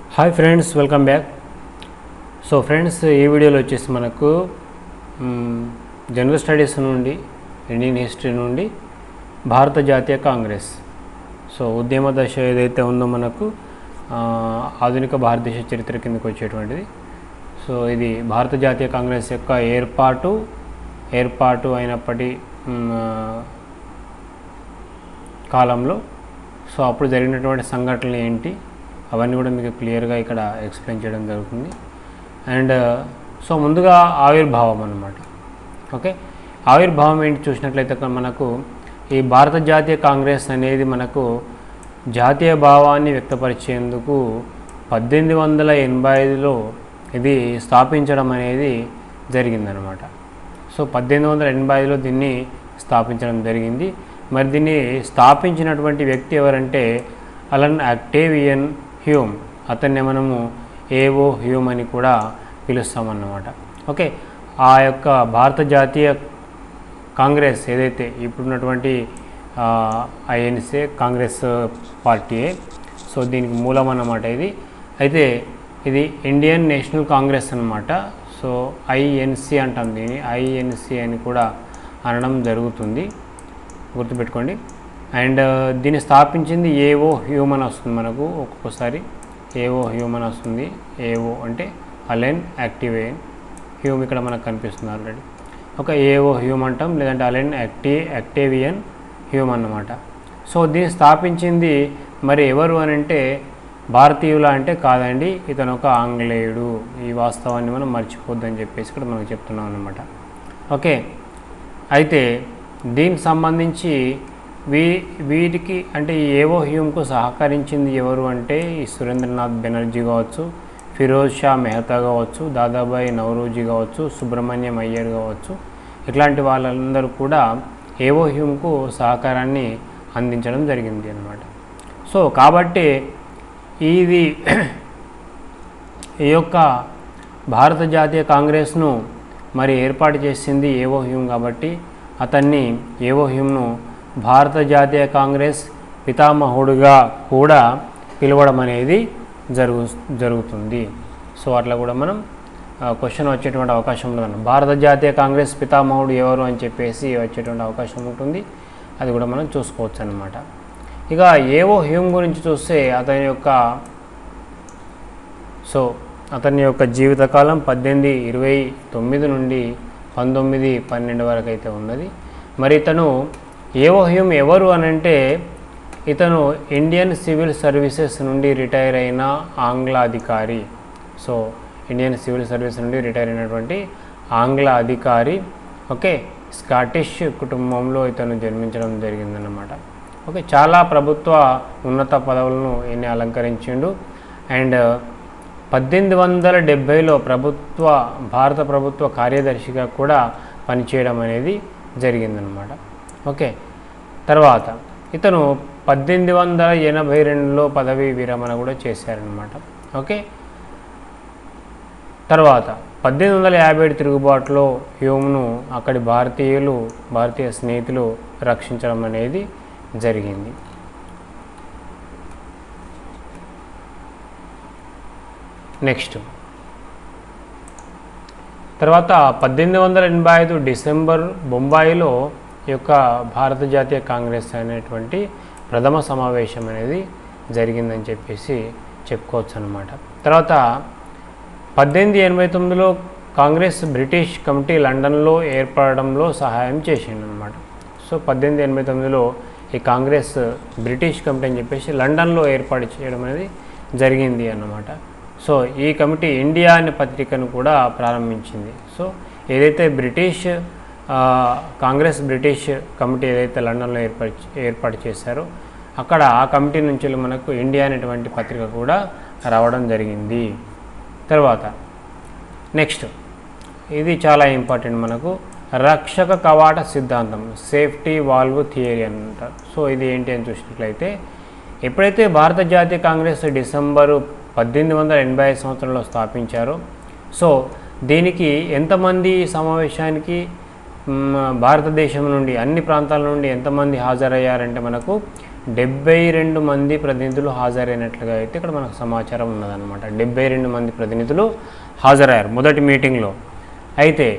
Hi friends welcome back so friends ఈ వీడియోలో వచ్చేసి మనకు మ్, జనరల్ స్టడీస్ నుండి ఇండియన్ హిస్టరీ నుండి భారత జాతీయ కాంగ్రెస్ సో ఉద్యమ దశ ఏదైతే ఉందో మనకు ఆ, ఆధునిక భారతదేశ చరిత్ర కిందకు వచ్చేటువంటిది సో ఇది భారత జాతీయ కాంగ్రెస్ యొక్క ఏర్పాటు ఏర్పాటు అయినప్పటి మ్, ఆ, కాలంలో సో అప్పుడు జరిగినటువంటి సంఘటనలు ఏంటి అవన్నీ కూడా మీకు క్లియర్గా ఇక్కడ ఎక్స్ప్లెయిన్ చేయడం జరుగుతుంది అండ్ సో ముందుగా ఆవిర్భావం అన్నమాట ఓకే ఆవిర్భావం ఏంటి చూసినట్లయితే కనుక మనకు ఈ భారత జాతీయ కాంగ్రెస్ అనేది మనకు జాతీయ భావాన్ని వ్యక్తపరిచేందుకు పద్దెనిమిది వందల ఎనభై ఐదులో ఇది స్థాపించడం అనేది జరిగిందనమాట సో పద్దెనిమిది వందల ఎనభై ఐదులో దీన్ని స్థాపించడం జరిగింది మరి దీన్ని స్థాపించినటువంటి వ్యక్తి ఎవరంటే అలన్ అక్టేవియన్ హ్యూమ్ అతన్ని మనము ఏవో హ్యూమ్ అని కూడా పిలుస్తామన్నమాట ఓకే ఆ యొక్క భారత జాతీయ కాంగ్రెస్ ఏదైతే ఇప్పుడున్నటువంటి ఐఎన్సీ కాంగ్రెస్ పార్టీయే సో దీనికి మూలం అన్నమాట ఇది అయితే ఇది ఇండియన్ నేషనల్ కాంగ్రెస్ అన్నమాట సో ఐఎన్సి అంటాం దీన్ని ఐఎన్సి అని కూడా అనడం జరుగుతుంది గుర్తుపెట్టుకోండి అండ్ దీన్ని స్థాపించింది ఏవో హ్యూమన్ వస్తుంది మనకు ఒక్కొక్కసారి ఏవో హ్యూమన్ వస్తుంది ఏవో అంటే అలెన్ యాక్టివేన్ హ్యూమ్ ఇక్కడ మనకు కనిపిస్తుంది ఆల్రెడీ ఒక ఏవో హ్యూమ్ అంటాం లేదంటే అలెన్ యాక్టి యాక్టేవియన్ హ్యూమ్ అన్నమాట సో దీన్ని స్థాపించింది మరి ఎవరు అని అంటే భారతీయుల అంటే కాదండి ఇతను ఒక ఆంగ్లేయుడు ఈ వాస్తవాన్ని మనం మర్చిపోద్దని చెప్పేసి ఇక్కడ మనకు చెప్తున్నాం అన్నమాట ఓకే అయితే దీనికి సంబంధించి వీ వీటికి అంటే ఈ ఏవో హ్యూమ్కు సహకరించింది ఎవరు అంటే ఈ సురేంద్రనాథ్ బెనర్జీ కావచ్చు ఫిరోజ్ షా మెహతా కావచ్చు దాదాబాయి నవరోజీ కావచ్చు సుబ్రహ్మణ్యం అయ్యర్ కావచ్చు ఇట్లాంటి వాళ్ళందరూ కూడా ఏవో హ్యూమ్కు సహకారాన్ని అందించడం జరిగింది అన్నమాట సో కాబట్టి ఇది ఈ యొక్క భారత జాతీయ కాంగ్రెస్ను మరి ఏర్పాటు చేసింది ఏవో హ్యూమ్ కాబట్టి అతన్ని ఏవో హ్యూమ్ను భారత జాతీయ కాంగ్రెస్ పితామహుడుగా కూడా పిలవడం అనేది జరుగు జరుగుతుంది సో అట్లా కూడా మనం క్వశ్చన్ వచ్చేటువంటి అవకాశం ఉంటుంది భారత జాతీయ కాంగ్రెస్ పితామహుడు ఎవరు అని చెప్పేసి వచ్చేటువంటి అవకాశం ఉంటుంది అది కూడా మనం చూసుకోవచ్చు అన్నమాట ఇక ఏవో హ్యూమ్ గురించి చూస్తే అతని యొక్క సో అతని యొక్క జీవితకాలం పద్దెనిమిది ఇరవై తొమ్మిది నుండి పంతొమ్మిది పన్నెండు వరకు అయితే ఉన్నది మరి ఇతను ఏవో హ్యూమ్ ఎవరు అని అంటే ఇతను ఇండియన్ సివిల్ సర్వీసెస్ నుండి రిటైర్ అయిన ఆంగ్ల అధికారి సో ఇండియన్ సివిల్ సర్వీస్ నుండి రిటైర్ అయినటువంటి ఆంగ్ల అధికారి ఓకే స్కాటిష్ కుటుంబంలో ఇతను జన్మించడం జరిగిందన్నమాట ఓకే చాలా ప్రభుత్వ ఉన్నత పదవులను ఈయన అలంకరించిండు అండ్ పద్దెనిమిది వందల డెబ్భైలో ప్రభుత్వ భారత ప్రభుత్వ కార్యదర్శిగా కూడా పనిచేయడం అనేది జరిగిందనమాట ఓకే తర్వాత ఇతను పద్దెనిమిది వందల ఎనభై రెండులో పదవి విరమణ కూడా చేశారనమాట ఓకే తర్వాత పద్దెనిమిది వందల యాభై ఏడు తిరుగుబాటులో హ్యూమ్ను అక్కడి భారతీయులు భారతీయ స్నేహితులు రక్షించడం అనేది జరిగింది నెక్స్ట్ తర్వాత పద్దెనిమిది వందల ఎనభై ఐదు డిసెంబర్ బొంబాయిలో ఈ యొక్క భారత జాతీయ కాంగ్రెస్ అనేటువంటి ప్రథమ సమావేశం అనేది జరిగిందని చెప్పేసి చెప్పుకోవచ్చు అనమాట తర్వాత పద్దెనిమిది ఎనభై తొమ్మిదిలో కాంగ్రెస్ బ్రిటిష్ కమిటీ లండన్లో ఏర్పడడంలో సహాయం చేసిండు అనమాట సో పద్దెనిమిది ఎనభై తొమ్మిదిలో ఈ కాంగ్రెస్ బ్రిటిష్ కమిటీ అని చెప్పేసి లండన్లో ఏర్పాటు చేయడం అనేది జరిగింది అన్నమాట సో ఈ కమిటీ ఇండియా అనే పత్రికను కూడా ప్రారంభించింది సో ఏదైతే బ్రిటిష్ ఆ, కాంగ్రెస్ బ్రిటిష్ కమిటీ ఏదైతే లండన్లో ఏర్పాటు ఏర్పాటు చేశారో అక్కడ ఆ కమిటీ నుంచి మనకు ఇండియా అనేటువంటి పత్రిక కూడా రావడం జరిగింది తర్వాత నెక్స్ట్ ఇది చాలా ఇంపార్టెంట్ మనకు రక్షక కవాట సిద్ధాంతం సేఫ్టీ వాల్వ్ థియరీ అని అంటారు సో ఇది ఏంటి అని చూసినట్లయితే ఎప్పుడైతే భారత జాతీయ కాంగ్రెస్ డిసెంబరు పద్దెనిమిది వందల ఎనభై ఐదు సంవత్సరంలో స్థాపించారో సో దీనికి ఎంతమంది ఈ సమావేశానికి మ్, భారతదేశం నుండి అన్ని ప్రాంతాల నుండి ఎంతమంది హాజరయ్యారంటే మనకు డెబ్బై రెండు మంది ప్రతినిధులు హాజరైనట్లుగా అయితే ఇక్కడ మనకు సమాచారం ఉన్నదన్నమాట డెబ్బై రెండు మంది ప్రతినిధులు హాజరయ్యారు మొదటి మీటింగ్లో అయితే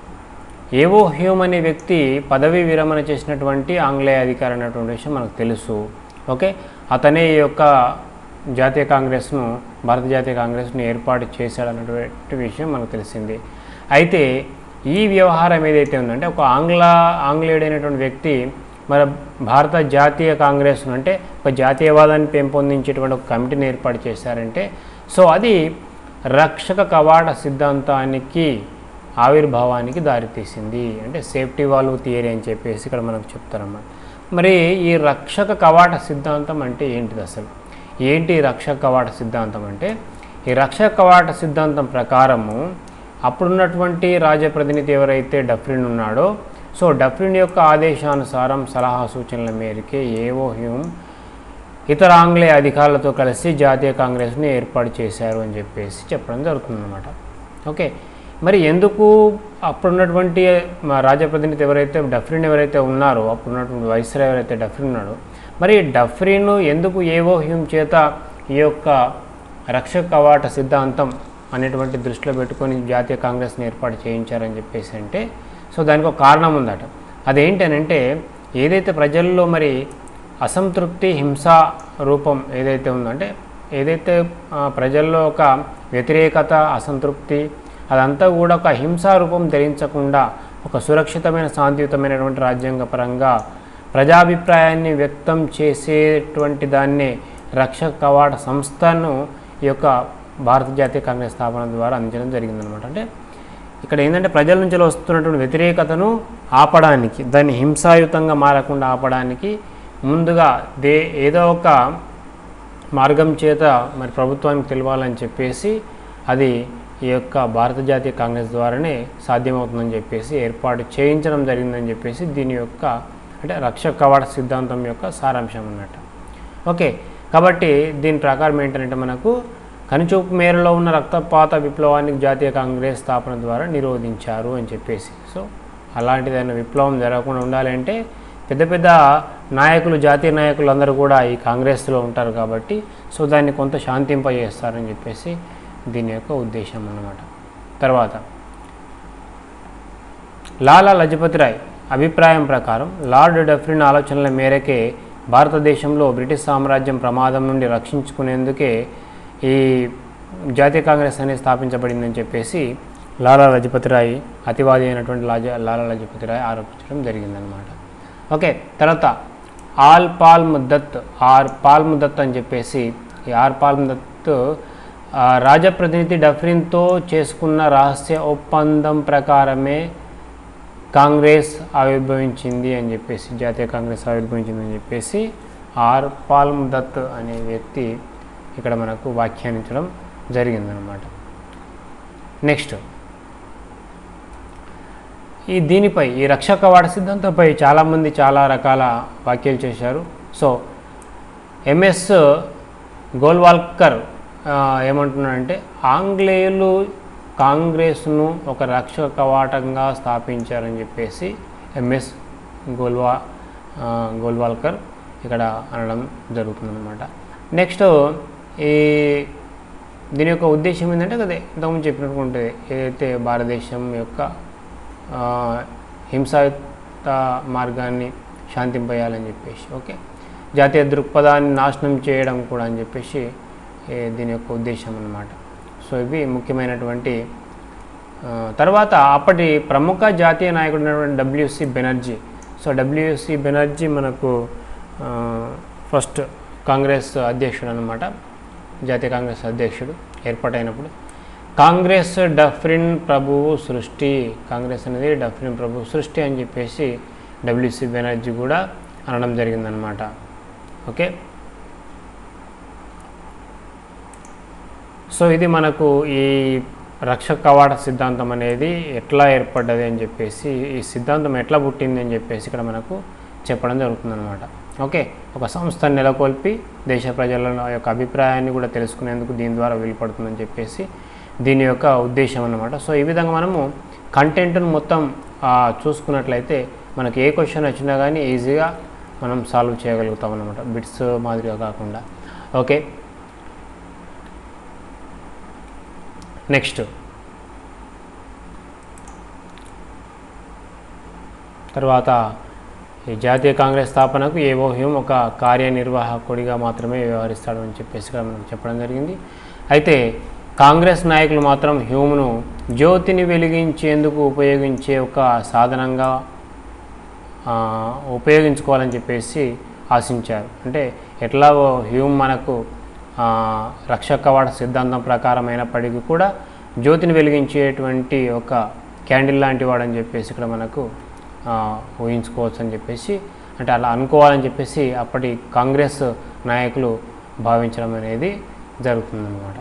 ఏవో హ్యూమ్ అనే వ్యక్తి పదవి విరమణ చేసినటువంటి ఆంగ్లేయ అధికారి అన్నటువంటి విషయం మనకు తెలుసు ఓకే అతనే ఈ యొక్క జాతీయ కాంగ్రెస్ను భారత జాతీయ కాంగ్రెస్ను ఏర్పాటు చేశాడన్నటువంటి విషయం మనకు తెలిసింది అయితే ఈ వ్యవహారం ఏదైతే ఉందంటే ఒక ఆంగ్ల ఆంగ్లేయుడైనటువంటి వ్యక్తి మన భారత జాతీయ కాంగ్రెస్ను అంటే ఒక జాతీయవాదాన్ని పెంపొందించేటువంటి ఒక కమిటీని ఏర్పాటు చేశారంటే సో అది రక్షక కవాట సిద్ధాంతానికి ఆవిర్భావానికి దారితీసింది అంటే సేఫ్టీ వాల్వ్ థియరీ అని చెప్పేసి ఇక్కడ మనకు చెప్తారన్నమాట మరి ఈ రక్షక కవాట సిద్ధాంతం అంటే ఏంటిది అసలు ఏంటి ఈ రక్షక కవాట సిద్ధాంతం అంటే ఈ రక్షక కవాట సిద్ధాంతం ప్రకారము అప్పుడున్నటువంటి రాజప్రతినిధి ఎవరైతే డఫ్రిన్ ఉన్నాడో సో డఫ్రిన్ యొక్క ఆదేశానుసారం సలహా సూచనల మేరకే ఏవో హ్యూమ్ ఇతర ఆంగ్లేయ అధికారులతో కలిసి జాతీయ కాంగ్రెస్ని ఏర్పాటు చేశారు అని చెప్పేసి చెప్పడం జరుగుతుందన్నమాట ఓకే మరి ఎందుకు అప్పుడున్నటువంటి మా రాజప్రతినిధి ఎవరైతే డఫ్రిన్ ఎవరైతే ఉన్నారో అప్పుడున్నటువంటి వైస్రా ఎవరైతే డఫ్రిన్ ఉన్నాడో మరి డఫ్రిన్ ఎందుకు ఏవో హ్యూమ్ చేత ఈ యొక్క రక్షక కవాట సిద్ధాంతం అనేటువంటి దృష్టిలో పెట్టుకొని జాతీయ కాంగ్రెస్ని ఏర్పాటు చేయించారని చెప్పేసి అంటే సో దానికి ఒక కారణం ఉందట అదేంటనంటే ఏదైతే ప్రజల్లో మరి అసంతృప్తి హింసా రూపం ఏదైతే ఉందో అంటే ఏదైతే ఆ, ప్రజల్లో ఒక వ్యతిరేకత అసంతృప్తి అదంతా కూడా ఒక హింసా రూపం ధరించకుండా ఒక సురక్షితమైన శాంతియుతమైనటువంటి రాజ్యాంగ పరంగా ప్రజాభిప్రాయాన్ని వ్యక్తం చేసేటువంటి దాన్ని రక్షక కవాట సంస్థను ఈ యొక్క భారత జాతీయ కాంగ్రెస్ స్థాపన ద్వారా అందించడం జరిగిందనమాట అంటే ఇక్కడ ఏంటంటే ప్రజల నుంచి వస్తున్నటువంటి వ్యతిరేకతను ఆపడానికి దాన్ని హింసాయుతంగా మారకుండా ఆపడానికి ముందుగా దే ఏదో ఒక మార్గం చేత మరి ప్రభుత్వానికి తెలవాలని చెప్పేసి అది ఈ యొక్క భారత జాతీయ కాంగ్రెస్ ద్వారానే సాధ్యమవుతుందని చెప్పేసి ఏర్పాటు చేయించడం జరిగిందని చెప్పేసి దీని యొక్క అంటే రక్షక కవాట సిద్ధాంతం యొక్క సారాంశం అన్నట్టు ఓకే కాబట్టి దీని ప్రకారం ఏంటంటే మనకు కనుచూపు మేరలో ఉన్న రక్తపాత విప్లవానికి జాతీయ కాంగ్రెస్ స్థాపన ద్వారా నిరోధించారు అని చెప్పేసి సో అలాంటిదైనా విప్లవం జరగకుండా ఉండాలంటే పెద్ద పెద్ద నాయకులు జాతీయ నాయకులు అందరూ కూడా ఈ కాంగ్రెస్లో ఉంటారు కాబట్టి సో దాన్ని కొంత శాంతింపజేస్తారని చెప్పేసి దీని యొక్క ఉద్దేశం అన్నమాట తర్వాత లాలా లజపతి రాయ్ అభిప్రాయం ప్రకారం లార్డ్ డఫ్రిన్ ఆలోచనల మేరకే భారతదేశంలో బ్రిటిష్ సామ్రాజ్యం ప్రమాదం నుండి రక్షించుకునేందుకే ఈ జాతీయ కాంగ్రెస్ అనేది స్థాపించబడిందని చెప్పేసి లాలా లజపతి రాయ్ అతివాది అయినటువంటి లాజ లాలా లజపతి రాయ్ ఆరోపించడం జరిగిందనమాట ఓకే తర్వాత R Palme Dutt R Palme Dutt అని చెప్పేసి ఈ ఆర్ పాల్మ్ దత్ ఆ, రాజప్రతినిధి డఫ్రిన్తో చేసుకున్న రహస్య ఒప్పందం ప్రకారమే కాంగ్రెస్ ఆవిర్భవించింది అని చెప్పేసి జాతీయ కాంగ్రెస్ ఆవిర్భవించింది అని చెప్పేసి ఆర్ పాల్మ్ దత్ అనే వ్యక్తి ఇక్కడ మనకు వ్యాఖ్యానించడం జరిగిందనమాట నెక్స్ట్ ఈ దీనిపై ఈ రక్షక వాడ సిద్ధాంతంపై చాలామంది చాలా రకాల వ్యాఖ్యలు చేశారు సో ఎంఎస్ గోల్వాల్కర్ ఆ, ఏమంటున్నాడంటే ఆంగ్లేయులు కాంగ్రెస్ను ఒక రక్షక కవాటంగా స్థాపించారని చెప్పేసి ఎంఎస్ గోల్వా ఆ, గోల్వాల్కర్ ఇక్కడ అనడం జరుగుతుందన్నమాట నెక్స్ట్ ఈ దీని యొక్క ఉద్దేశం ఏంటంటే అదే ఇంతకుముందు చెప్పినట్టు ఉంటుంది ఏదైతే భారతదేశం యొక్క ఆ, హింసాయుత మార్గాన్ని శాంతింపజేయాలని చెప్పేసి ఓకే జాతీయ దృక్పథాన్ని నాశనం చేయడం కూడా అని చెప్పేసి ఏ, దీని యొక్క ఉద్దేశం అన్నమాట సో ఇవి ముఖ్యమైనటువంటి ఆ, తర్వాత అప్పటి ప్రముఖ జాతీయ నాయకుడు W C Banerjee so W C Banerjee మనకు ఆ, ఫస్ట్ కాంగ్రెస్ అధ్యక్షుడు అనమాట జాతీయ కాంగ్రెస్ అధ్యక్షుడు ఏర్పాటైనప్పుడు కాంగ్రెస్ డఫ్రిన్ ప్రభువు సృష్టి కాంగ్రెస్ అనేది డఫ్రిన్ ప్రభువు సృష్టి అని చెప్పేసి డబ్ల్యూసి బెనర్జీ కూడా అనడం జరిగిందనమాట ఓకే సో ఇది మనకు ఈ రక్షక కవాట సిద్ధాంతం అనేది ఎట్లా ఏర్పడ్డది అని చెప్పేసి ఈ సిద్ధాంతం ఎట్లా పుట్టింది అని చెప్పేసి ఇక్కడ మనకు చెప్పడం జరుగుతుందన్నమాట ఓకే ఒక సంస్థను నెలకొల్పి దేశ ప్రజల యొక్క అభిప్రాయాన్ని కూడా తెలుసుకునేందుకు దీని ద్వారా వీలుపడుతుందని చెప్పేసి దీని యొక్క ఉద్దేశం అన్నమాట సో ఈ విధంగా మనము కంటెంట్ను మొత్తం ఆ, చూసుకున్నట్లయితే మనకి ఏ క్వశ్చన్ వచ్చినా కానీ ఈజీగా మనం సాల్వ్ చేయగలుగుతాం అన్నమాట బిట్స్ మాదిరిగా కాకుండా ఓకే నెక్స్ట్ తర్వాత ఈ జాతీయ కాంగ్రెస్ స్థాపనకు ఏవో హ్యూమ్ ఒక కార్యనిర్వాహకుడిగా మాత్రమే వ్యవహరిస్తాడు అని చెప్పేసి ఇక్కడ మనకు చెప్పడం జరిగింది అయితే కాంగ్రెస్ నాయకులు మాత్రం హ్యూమ్ను జ్యోతిని వెలిగించేందుకు ఉపయోగించే ఒక సాధనంగా ఆ, ఉపయోగించుకోవాలని చెప్పేసి ఆశించారు అంటే ఎట్లాగో హ్యూమ్ మనకు ఆ, రక్షకవాడ సిద్ధాంతం ప్రకారం అయినప్పటికీ కూడా జ్యోతిని వెలిగించేటువంటి ఒక క్యాండిల్ లాంటి వాడని చెప్పేసి ఇక్కడ మనకు ఆ, ఊహించుకోవచ్చు అని చెప్పేసి అంటే అలా అనుకోవాలని చెప్పేసి అప్పటి కాంగ్రెస్ నాయకులు భావించడం అనేది జరుగుతుందన్నమాట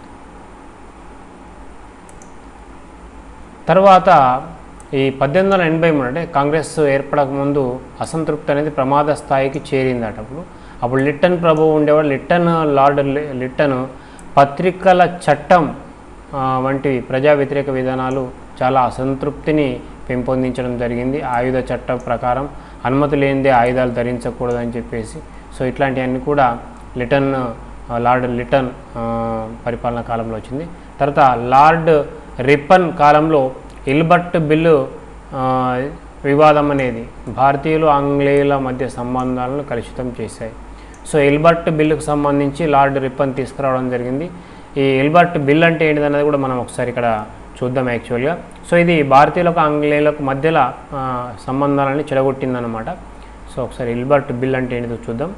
తర్వాత ఈ పద్దెనిమిది వందల ఎనభై మూడు అంటే కాంగ్రెస్ ఏర్పడక ముందు అసంతృప్తి అనేది ప్రమాద స్థాయికి చేరిందట అప్పుడు అప్పుడు లిట్టన్ ప్రభువు ఉండేవాడు లిట్టన్ లార్డ్ లి- లిట్టన్ పత్రికల చట్టం ఆ, వంటి ప్రజా వ్యతిరేక విధానాలు చాలా అసంతృప్తిని పెంపొందించడం జరిగింది ఆయుధ చట్టం ప్రకారం అనుమతి లేనిదే ఆయుధాలు ధరించకూడదని చెప్పేసి సో ఇట్లాంటివన్నీ కూడా లిటన్ ఆ, లార్డ్ లిటన్ ఆ, పరిపాలనా కాలంలో వచ్చింది తర్వాత లార్డ్ రిప్పన్ కాలంలో ఇల్బర్ట్ బిల్లు ఆ, వివాదం అనేది భారతీయులు ఆంగ్లేయుల మధ్య సంబంధాలను కలుషితం చేశాయి సో ఇల్బర్ట్ బిల్లుకు సంబంధించి లార్డ్ రిప్పన్ తీసుకురావడం జరిగింది ఈ ఇల్బర్ట్ బిల్ అంటే ఏంటిదన్నది కూడా మనం ఒకసారి ఇక్కడ చూద్దాం యాక్చువల్గా సో ఇది భారతీయులకు ఆంగ్లేయులకు మధ్యలో ఆ, సంబంధాలని చెడగొట్టిందన్నమాట సో ఒకసారి ఇల్బర్ట్ బిల్ అంటే ఏంటిదో చూద్దాం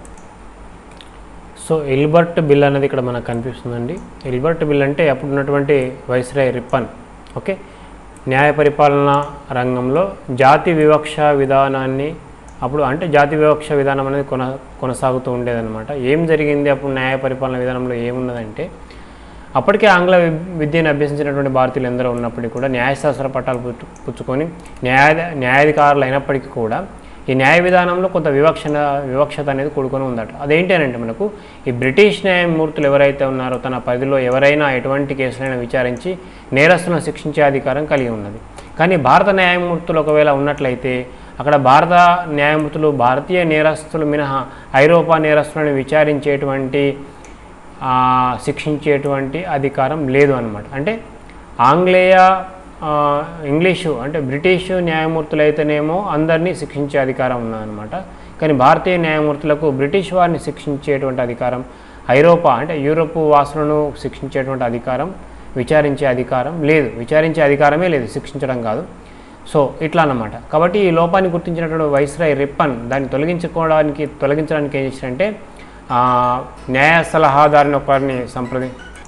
సో ఎల్బర్ట్ బిల్ అనేది ఇక్కడ మనకు కనిపిస్తుందండి ఎల్బర్ట్ బిల్ అంటే అప్పుడు ఉన్నటువంటి వైస్రాయ్ రిప్పన్ ఓకే న్యాయ పరిపాలన రంగంలో జాతి వివక్ష విధానాన్ని అప్పుడు అంటే జాతి వివక్ష విధానం అనేది కొన కొనసాగుతూ ఉండేదన్నమాట ఏం జరిగింది అప్పుడు న్యాయ పరిపాలన విధానంలో ఏమున్నదంటే అప్పటికే ఆంగ్ల వి- విద్యను అభ్యసించినటువంటి భారతీయులు ఎందరో ఉన్నప్పటికీ కూడా న్యాయశాస్త్ర పట్టాలు పుచ్చు పుచ్చుకొని న్యాయ న్యాయాధికారులు అయినప్పటికీ కూడా ఈ న్యాయ విధానంలో కొంత వివక్షణ వివక్షత అనేది కూడుకొని ఉందట అదేంటి అని అంటే మనకు ఈ బ్రిటిష్ న్యాయమూర్తులు ఎవరైతే ఉన్నారో తన పరిధిలో ఎవరైనా ఎటువంటి కేసులైనా విచారించి నేరస్తులను శిక్షించే అధికారం కలిగి ఉన్నది కానీ భారత న్యాయమూర్తులు ఒకవేళ ఉన్నట్లయితే అక్కడ భారత న్యాయమూర్తులు భారతీయ నేరస్తులు మినహా ఐరోపా నేరస్తులను విచారించేటువంటి ఆ, శిక్షించేటువంటి అధికారం లేదు అన్నమాట అంటే ఆంగ్లేయ ఆ, ఇంగ్లీషు అంటే బ్రిటిష్ న్యాయమూర్తులు అయితేనేమో అందరినీ శిక్షించే అధికారం ఉన్నదన్నమాట కానీ భారతీయ న్యాయమూర్తులకు బ్రిటిష్ వారిని శిక్షించేటువంటి అధికారం ఐరోపా అంటే యూరోప్ వాసులను శిక్షించేటువంటి అధికారం విచారించే అధికారం లేదు విచారించే అధికారమే లేదు శిక్షించడం కాదు సో ఇట్లా అన్నమాట కాబట్టి ఈ లోపాన్ని గుర్తించినటువంటి వైస్రాయ్ రిప్పన్ దాన్ని తొలగించుకోవడానికి తొలగించడానికి ఏం చేశారంటే ఆ, న్యాయ సలహాదారుని ఒకరిని సంప్రది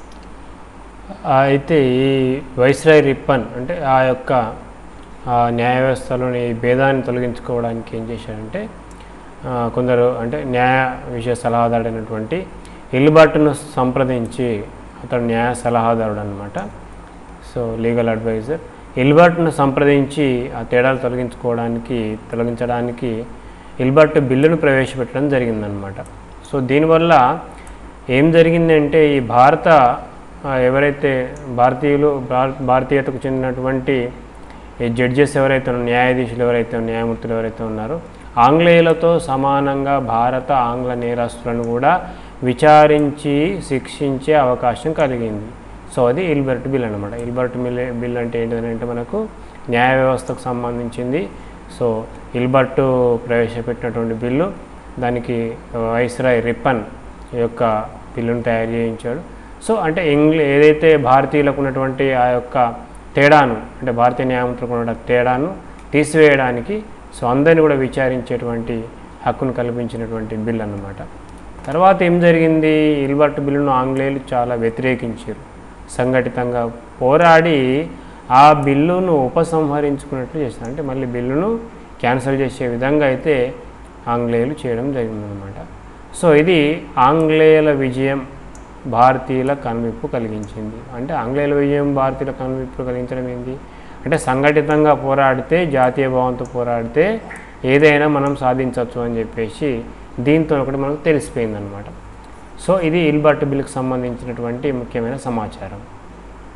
ఆ, అయితే ఈ వైస్రాయ్ రిప్పన్ అంటే ఆ యొక్క ఆ, న్యాయ వ్యవస్థలోని ఈ భేదాన్ని తొలగించుకోవడానికి ఏం చేశారంటే ఆ, కొందరు అంటే న్యాయ విషయ సలహాదారుడైనటువంటి ఇల్బర్ట్ను సంప్రదించి అతడు న్యాయ సలహాదారుడు అనమాట సో లీగల్ అడ్వైజర్ ఇల్బర్ట్ను సంప్రదించి ఆ తేడాలు తొలగించుకోవడానికి తొలగించడానికి ఇల్బర్ట్ బిల్లును ప్రవేశపెట్టడం జరిగిందనమాట సో దీనివల్ల ఏం జరిగిందంటే ఈ భారత ఆ, ఎవరైతే భారతీయులు భార- భారతీయతకు చెందినటువంటి ఈ జడ్జెస్ ఎవరైతే ఉన్నారో న్యాయాధీశులు ఎవరైతే న్యాయమూర్తులు ఎవరైతే ఉన్నారో ఆంగ్లేయులతో సమానంగా భారత ఆంగ్ల నేరస్తులను కూడా విచారించి శిక్షించే అవకాశం కలిగింది సో అది ఇల్బర్ట్ బిల్ అనమాట ఇల్బర్ట్ బిల్ బిల్ అంటే ఏంటిదంటే మనకు న్యాయ వ్యవస్థకు సంబంధించింది సో ఇల్బర్ట్ ప్రవేశపెట్టినటువంటి బిల్లు దానికి వైస్రాయ్ రిప్పన్ ఈ యొక్క బిల్లును తయారు చేయించాడు సో అంటే ఇంగ్లీ ఏదైతే భారతీయులకు ఉన్నటువంటి ఆ యొక్క తేడాను అంటే భారతీయ న్యాయమూర్తులకు ఉన్న తేడాను తీసివేయడానికి సో అందరిని కూడా విచారించేటువంటి హక్కును కల్పించినటువంటి బిల్ అన్నమాట తర్వాత ఏం జరిగింది ఇల్బర్ట్ బిల్లును ఆంగ్లేయులు చాలా వ్యతిరేకించారు సంఘటితంగా పోరాడి ఆ బిల్లును ఉపసంహరించుకున్నట్లు చేశారు అంటే మళ్ళీ బిల్లును క్యాన్సిల్ చేసే విధంగా అయితే ఆంగ్లేయులు చేయడం జరిగిందనమాట సో ఇది ఆంగ్లేయుల విజయం భారతీయుల కనువిప్పు కలిగించింది అంటే ఆంగ్లేయుల విజయం భారతీయుల కనువిప్పు కలిగించడం ఏంటి అంటే సంఘటితంగా పోరాడితే జాతీయ భావంతో పోరాడితే ఏదైనా మనం సాధించవచ్చు అని చెప్పేసి దీంతో ఒకటి మనకు తెలిసిపోయిందనమాట సో ఇది ఇల్బర్ట్ బిల్కి సంబంధించినటువంటి ముఖ్యమైన సమాచారం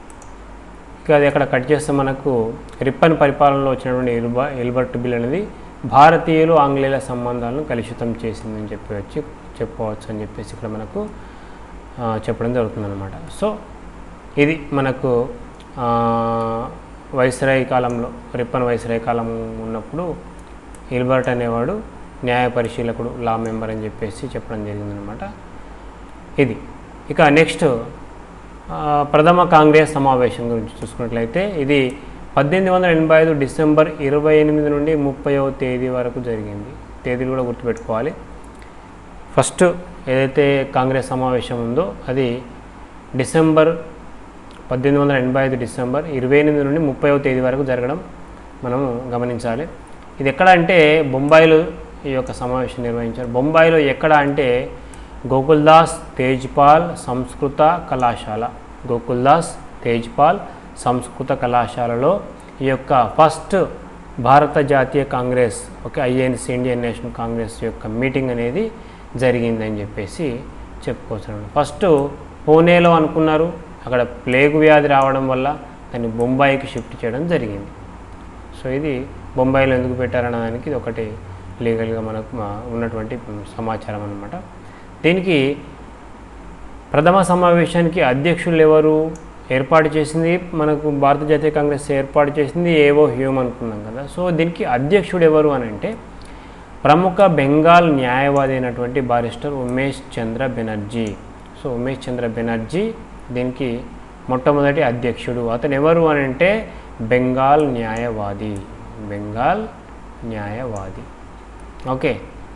ఇక అది అక్కడ కట్ చేస్తే మనకు రిప్పన్ పరిపాలనలో వచ్చినటువంటి ఇల్బ ఇల్బర్ట్ బిల్ అనేది భారతీయులు ఆంగ్లేయుల సంబంధాలను కలుషితం చేసిందని చెప్పి వచ్చి చెప్పుకోవచ్చు అని చెప్పేసి ఇక్కడ మనకు ఆ, చెప్పడం జరుగుతుందన్నమాట సో ఇది మనకు ఆ, వైస్రాయ్ కాలంలో రిప్పన్ వైస్రాయ్ కాలం ఉన్నప్పుడు హిల్బర్ట్ అనేవాడు న్యాయ పరిశీలకుడు లా మెంబర్ అని చెప్పేసి చెప్పడం జరిగిందనమాట ఇది ఇక నెక్స్ట్ ఆ, ప్రథమ కాంగ్రెస్ సమావేశం గురించి చూసుకున్నట్లయితే ఇది పద్దెనిమిది వందల ఎనభై ఐదు డిసెంబర్ ఇరవై ఎనిమిది నుండి ముప్పైవ తేదీ వరకు జరిగింది తేదీలు కూడా గుర్తుపెట్టుకోవాలి ఫస్ట్ ఏదైతే కాంగ్రెస్ సమావేశం ఉందో అది డిసెంబర్ పద్దెనిమిది వందల ఎనభై ఐదు డిసెంబర్ ఇరవై ఎనిమిది నుండి ముప్పైవ తేదీ వరకు జరగడం మనము గమనించాలి ఇది ఎక్కడ అంటే బొంబాయిలో ఈ యొక్క సమావేశం నిర్వహించారు బొంబాయిలో ఎక్కడ అంటే గోకుల్దాస్ తేజ్పాల్ సంస్కృత కళాశాల గోకుల్దాస్ తేజ్పాల్ సంస్కృత కళాశాలలో ఈ యొక్క ఫస్ట్ భారత జాతీయ Congress okay INC Indian National Congress యొక్క మీటింగ్ అనేది జరిగిందని చెప్పేసి చెప్పుకోవచ్చు ఫస్ట్ పూణేలో అనుకున్నారు అక్కడ ప్లేగు వ్యాధి రావడం వల్ల దాన్ని బొంబాయికి షిఫ్ట్ చేయడం జరిగింది సో ఇది బొంబాయిలో ఎందుకు పెట్టారన్న దానికి ఇది ఒకటి లీగల్గా మనకు మా- ఉన్నటువంటి సమాచారం అన్నమాట దీనికి ప్రథమ సమావేశానికి అధ్యక్షులు ఎవరు ఏర్పాటు చేసింది మనకు భారత జాతీయ కాంగ్రెస్ ఏర్పాటు చేసింది ఏవో హ్యూమ్ అనుకున్నాం కదా సో దీనికి అధ్యక్షుడు ఎవరు అని అంటే ప్రముఖ బెంగాల్ న్యాయవాది అయినటువంటి బారిస్టర్ ఉమేష్ చంద్ర బెనర్జీ సో ఉమేష్ చంద్ర బెనర్జీ దీనికి మొట్టమొదటి అధ్యక్షుడు అతను ఎవరు అని అంటే బెంగాల్ న్యాయవాది బెంగాల్ న్యాయవాది ఓకే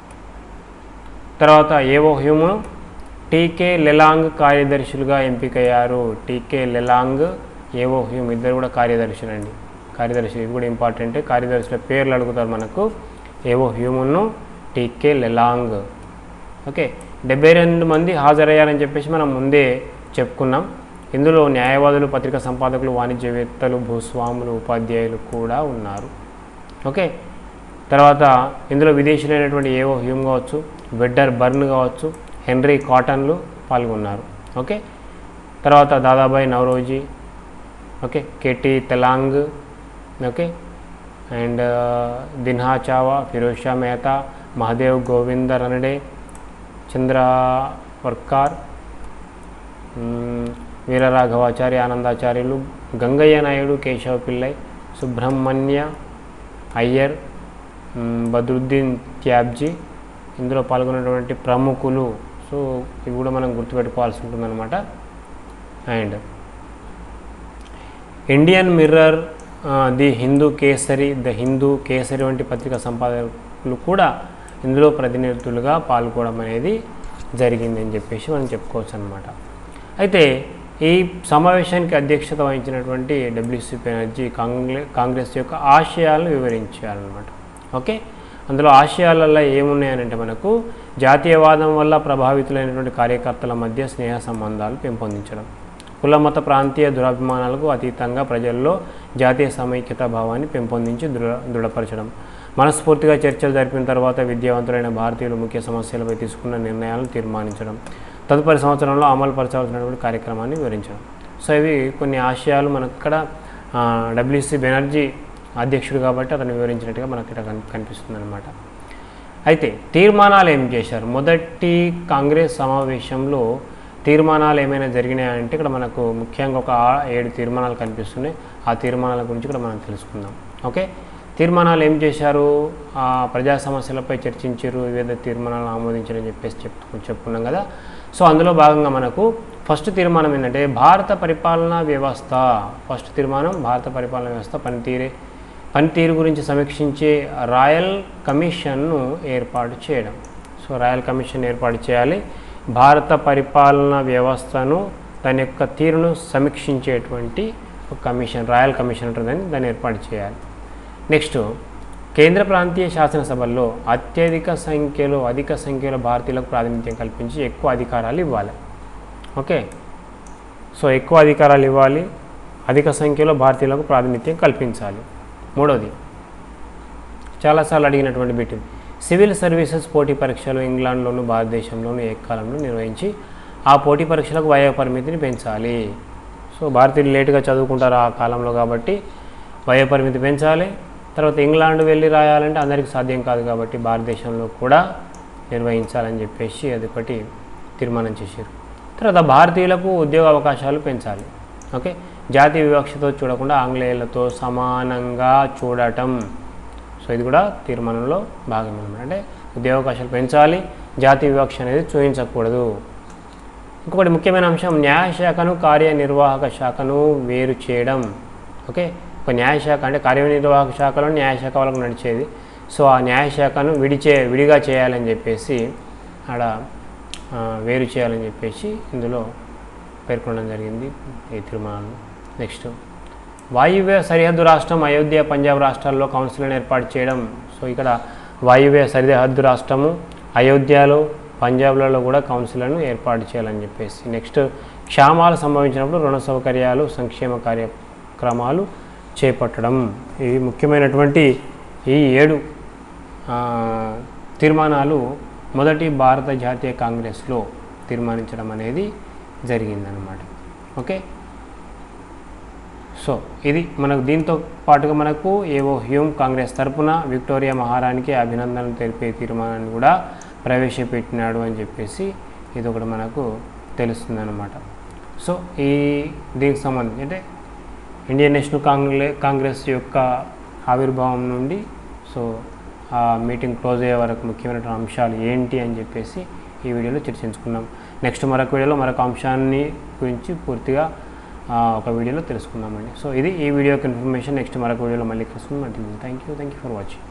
తర్వాత ఏవో హ్యూము టీకే లెలాంగ్ కార్యదర్శులుగా ఎంపికయ్యారు టీకే లెలాంగ్ ఏవో హ్యూమ్ ఇద్దరు కూడా కార్యదర్శులు అండి కార్యదర్శులు ఇది కూడా ఇంపార్టెంట్ కార్యదర్శుల పేర్లు అడుగుతారు మనకు ఏవో హ్యూమును టీకే లెలాంగ్ ఓకే డెబ్బై రెండు మంది హాజరయ్యారని చెప్పేసి మనం ముందే చెప్పుకున్నాం ఇందులో న్యాయవాదులు పత్రికా సంపాదకులు వాణిజ్యవేత్తలు భూస్వాములు ఉపాధ్యాయులు కూడా ఉన్నారు ఓకే తర్వాత ఇందులో విదేశీయులైనటువంటి ఏవో హ్యూమ్ కావచ్చు వెడ్డర్ బర్న్ కావచ్చు హెన్రీ కాటన్లు పాల్గొన్నారు ఓకే తర్వాత Dadabhai Naoroji okay K T Telang okay and Dinshaw Wacha Firoz Shah Mehta Mahadev Govinda రనడే చంద్ర వర్కార్ మ్మ్, వీరరాఘవాచార్య ఆనందాచార్యులు గంగయ్య నాయుడు కేశవ పిల్లై సుబ్రహ్మణ్య అయ్యర్ మ్మ్, బద్రుద్దీన్ త్యాబ్జీ ఇందులో పాల్గొన్నటువంటి ప్రముఖులు సో ఇవి కూడా మనం గుర్తుపెట్టుకోవాల్సి ఉంటుందన్నమాట అండ్ ఇండియన్ మిర్రర్ ఆ, ది హిందూ కేసరి ద హిందూ కేసరి వంటి పత్రికా సంపాదకులు కూడా ఇందులో ప్రతినిధులుగా పాల్గొనడం అనేది జరిగింది అని చెప్పేసి మనం చెప్పుకోవచ్చు అనమాట అయితే ఈ సమావేశానికి అధ్యక్షత వహించినటువంటి డబ్ల్యూసి బెనర్జీ కాంగ్రెస్ కాంగ్రెస్ యొక్క ఆశయాలను వివరించారనమాట ఓకే అందులో ఆశయాలలో ఏమున్నాయనంటే మనకు జాతీయవాదం వల్ల ప్రభావితులైనటువంటి కార్యకర్తల మధ్య స్నేహ సంబంధాలు పెంపొందించడం కుల మత ప్రాంతీయ దురాభిమానాలకు అతీతంగా ప్రజల్లో జాతీయ సమైక్యత భావాన్ని పెంపొందించి దృఢ దృఢపరచడం మనస్ఫూర్తిగా చర్చలు జరిపిన తర్వాత విద్యావంతులైన భారతీయులు ముఖ్య సమస్యలపై తీసుకున్న నిర్ణయాలను తీర్మానించడం తదుపరి సంవత్సరంలో అమలు పరచాల్సినటువంటి కార్యక్రమాన్ని వివరించడం సో ఇవి కొన్ని ఆశయాలు మనకు ఇక్కడ డబ్ల్యూసి బెనర్జీ అధ్యక్షుడు కాబట్టి అతను వివరించినట్టుగా మనకి ఇక్కడ కన్ కనిపిస్తుంది అనమాట అయితే తీర్మానాలు ఏం చేశారు మొదటి కాంగ్రెస్ సమావేశంలో తీర్మానాలు ఏమైనా జరిగినాయంటే ఇక్కడ మనకు ముఖ్యంగా ఒక ఆ- ఏడు తీర్మానాలు కనిపిస్తున్నాయి ఆ తీర్మానాల గురించి కూడా మనం తెలుసుకుందాం ఓకే తీర్మానాలు ఏం చేశారు ఆ ప్రజా సమస్యలపై చర్చించారు వివిధ తీర్మానాలు ఆమోదించారని చెప్పేసి చెప్తు చెప్పుకున్నాం కదా సో అందులో భాగంగా మనకు ఫస్ట్ తీర్మానం ఏంటంటే భారత పరిపాలనా వ్యవస్థ ఫస్ట్ తీర్మానం భారత పరిపాలనా వ్యవస్థ పనితీరే పనితీరు గురించి సమీక్షించే రాయల్ కమిషన్ను ఏర్పాటు చేయడం సో రాయల్ కమిషన్ ఏర్పాటు చేయాలి భారత పరిపాలనా వ్యవస్థను దాని యొక్క తీరును సమీక్షించేటువంటి ఒక కమిషన్ రాయల్ కమిషన్ ఉంటుందని దాన్ని ఏర్పాటు చేయాలి నెక్స్ట్ కేంద్ర ప్రాంతీయ శాసనసభల్లో అత్యధిక సంఖ్యలో అధిక సంఖ్యలో భారతీయులకు ప్రాతినిధ్యం కల్పించి ఎక్కువ అధికారాలు ఇవ్వాలి ఓకే సో ఎక్కువ అధికారాలు ఇవ్వాలి అధిక సంఖ్యలో భారతీయులకు ప్రాతినిధ్యం కల్పించాలి మూడవది చాలాసార్లు అడిగినటువంటి బిట్ ఇది. సివిల్ సర్వీసెస్ పోటీ పరీక్షలు ఇంగ్లాండ్లోను భారతదేశంలోను ఏకకాలంలో నిర్వహించి ఆ పోటీ పరీక్షలకు వయో పరిమితిని పెంచాలి సో భారతీయులు లేటుగా చదువుకుంటారు ఆ కాలంలో కాబట్టి వయో పరిమితి పెంచాలి తర్వాత ఇంగ్లాండ్ వెళ్ళి రాయాలంటే అందరికీ సాధ్యం కాదు కాబట్టి భారతదేశంలో కూడా నిర్వహించాలని చెప్పేసి అది ఒకటి తీర్మానం చేశారు తర్వాత భారతీయులకు ఉద్యోగ అవకాశాలు పెంచాలి ఓకే జాతి వివక్షతో చూడకుండా ఆంగ్లేయులతో సమానంగా చూడటం సో ఇది కూడా తీర్మానంలో భాగం అనమాట అంటే ఉద్యోగ అవకాశాలు పెంచాలి జాతి వివక్ష అనేది చూపించకూడదు ఇంకొకటి ముఖ్యమైన అంశం న్యాయశాఖను కార్యనిర్వాహక శాఖను వేరు చేయడం ఓకే ఒక న్యాయశాఖ అంటే కార్యనిర్వాహక శాఖలో న్యాయశాఖ వాళ్ళకు నడిచేది సో ఆ న్యాయశాఖను విడిచే విడిగా చేయాలని చెప్పేసి ఆడ ఆ, వేరు చేయాలని చెప్పేసి ఇందులో పేర్కొనడం జరిగింది ఈ తీర్మానంలో నెక్స్ట్ వాయువ్య సరిహద్దు రాష్ట్రం అయోధ్య పంజాబ్ రాష్ట్రాల్లో కౌన్సిల్ని ఏర్పాటు చేయడం సో ఇక్కడ వాయువ్య సరిహద్దు రాష్ట్రము అయోధ్యలో పంజాబ్లలో కూడా కౌన్సిల్ను ఏర్పాటు చేయాలని చెప్పేసి నెక్స్ట్ క్షామాలు సంభవించినప్పుడు రుణ సౌకర్యాలు సంక్షేమ కార్యక్రమాలు చేపట్టడం ఇవి ముఖ్యమైనటువంటి ఈ ఏడు ఆ, తీర్మానాలు మొదటి భారత జాతీయ కాంగ్రెస్లో తీర్మానించడం అనేది జరిగిందనమాట ఓకే సో ఇది మనకు దీంతో పాటుగా మనకు ఏవో హ్యూమ్ కాంగ్రెస్ తరపున విక్టోరియా మహారాణికి అభినందనలు తెలిపే తీర్మానాన్ని కూడా ప్రవేశపెట్టినాడు అని చెప్పేసి ఇది ఒకటి మనకు తెలుస్తుందన్నమాట సో ఈ దీనికి సంబంధించి అంటే ఇండియన్ నేషనల్ కాంగ్రె కాంగ్రెస్ యొక్క ఆవిర్భావం నుండి సో ఆ మీటింగ్ క్లోజ్ అయ్యే వరకు ముఖ్యమైన అంశాలు ఏంటి అని చెప్పేసి ఈ వీడియోలో చర్చించుకున్నాం నెక్స్ట్ మరొక వీడియోలో మరొక అంశాన్ని గురించి పూర్తిగా ఆ, ఒక వీడియోలో తెలుసుకుందామండి సో ఇది ఈ వీడియోకి ఇన్ఫర్మేషన్ నెక్స్ట్ మరొక వీడియోలో మళ్ళీ కలుసుకుందాం అంటే thank you thank you for watching